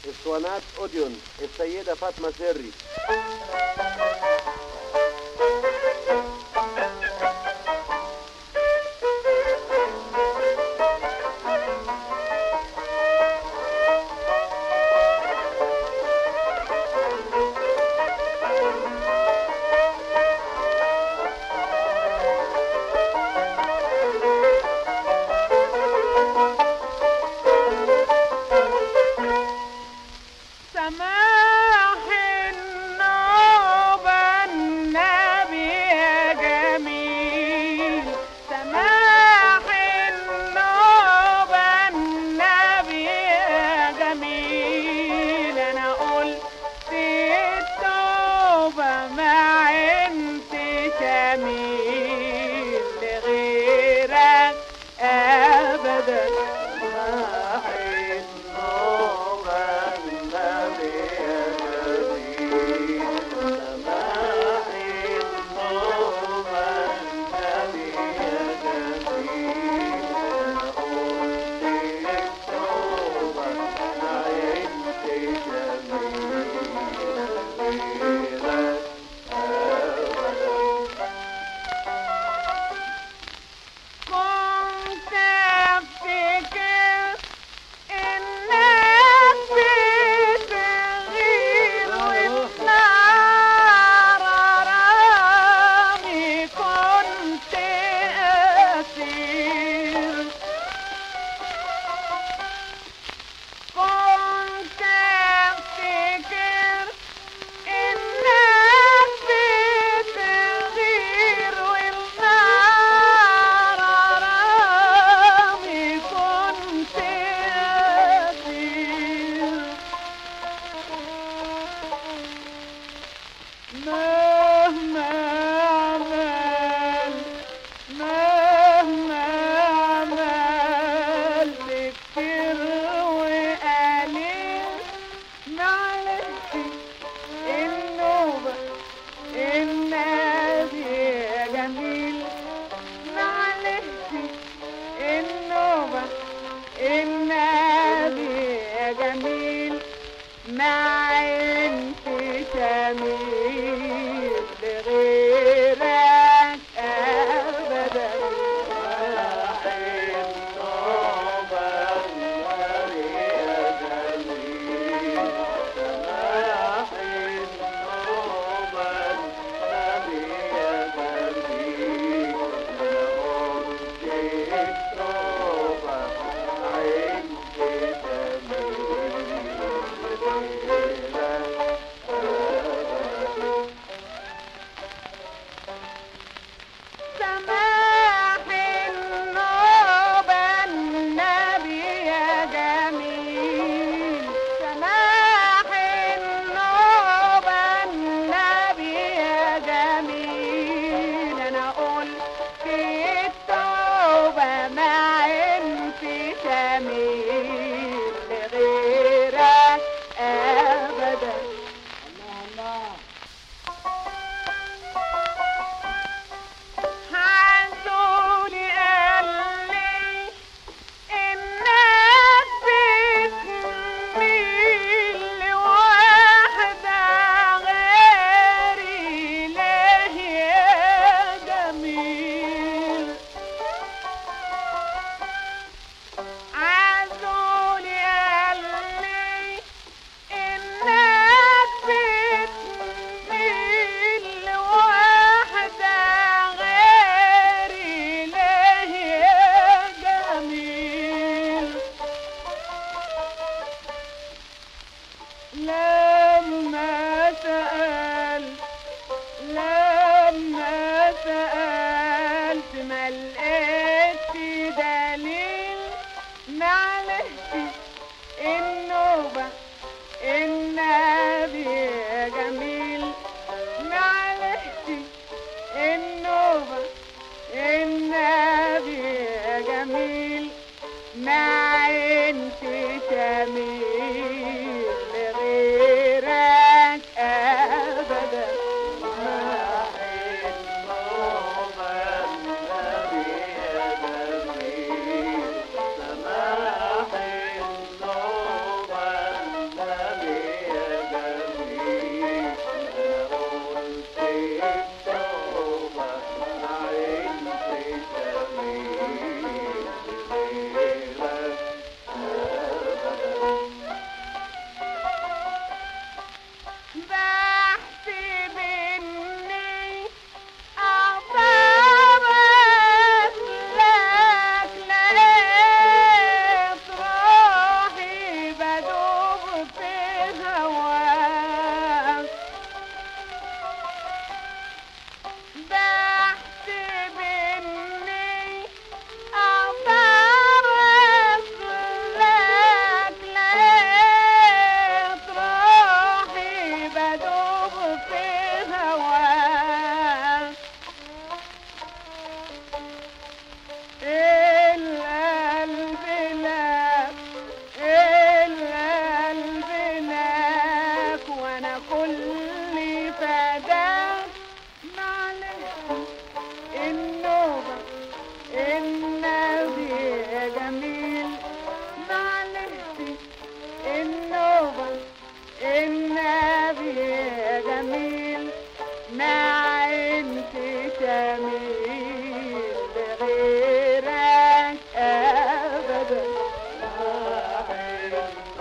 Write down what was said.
اسطوانات اوديون السيدة فاطمة سري سماح النوبة النبي يا جميل سماح النوبة النبي يا جميل أنا قلت التوبة ما انت جميل لغيرك أبدا سماح كنت افتكر انك بتغير وتنار رامي كنت اسير كنت افتكر انك بتغير والنار رامي كنت اسير مهما عمل مهما عمل كتير وقليل معلش النوبة النبي يا جميل معلش النوبة النبي يا جميل مع انت جميل لغيرك ابدا سماح النوبة النبي يا جميل سماح النوبة النبي يا جميل أنا قلت التوبة ما انت جميل لغيرك أبدا عزولي قال لي إنك بتميل لواحدة غيري ليه يا جميل عزولي قال لي إنك بتميل لواحدة غيري ليه يا جميل لما سأل لما سألت ما لقيتش دليل معلش النوبة النبي يا جميل معلش النوبة النبي يا جميل مع انت جميل لغير كل فداك معلش النوبة النبي يا جميل معلش النوبة النبي يا جميل ما انت تميل لغيرك ابدا ما